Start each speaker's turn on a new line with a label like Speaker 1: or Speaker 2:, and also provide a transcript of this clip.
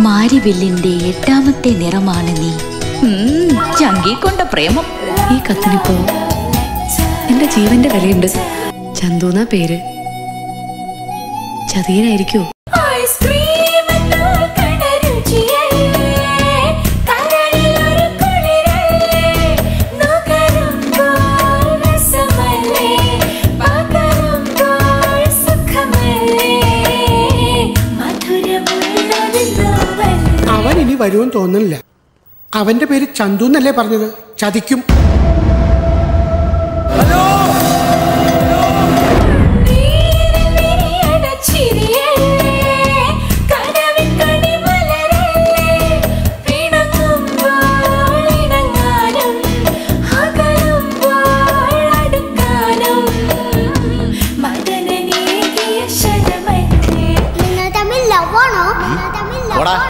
Speaker 1: മാരിവില്ലിന്റെ എട്ടാമത്തെ നിറമാണ് നീ ഉം, ചങ്കിക്കൊണ്ട പ്രേമം
Speaker 2: ഈ കത്തിനിപ്പോ എന്റെ ജീവന്റെ വിലയുണ്ട് ചന്തുന്ന പേര് ചതിയനായിരിക്കോ
Speaker 3: ഐസ്ക്രീം എന്നാൽ കടരുചിയല്ലേ കരളിലൊരു കുളിരല്ലേ നുകരുമ്പോൾ രസമല്ലേ പകരുമ്പോൾ സുഖമല്ലേ മധുരമുള്ളൊരു നോവല്ലേ
Speaker 4: അവൻ ഇനി വരുമെന്ന് തോന്നുന്നില്ല അവന്റെ പേര് ചന്തു എന്നല്ലേ പറഞ്ഞത് ചതിക്കും
Speaker 3: മദനനേകിയ ശരമല്ലേ
Speaker 5: നിങ്ങൾ തമ്മിൽ ലവ് ആണോ നിങ്ങൾ തമ്മിൽ love
Speaker 6: പോടാ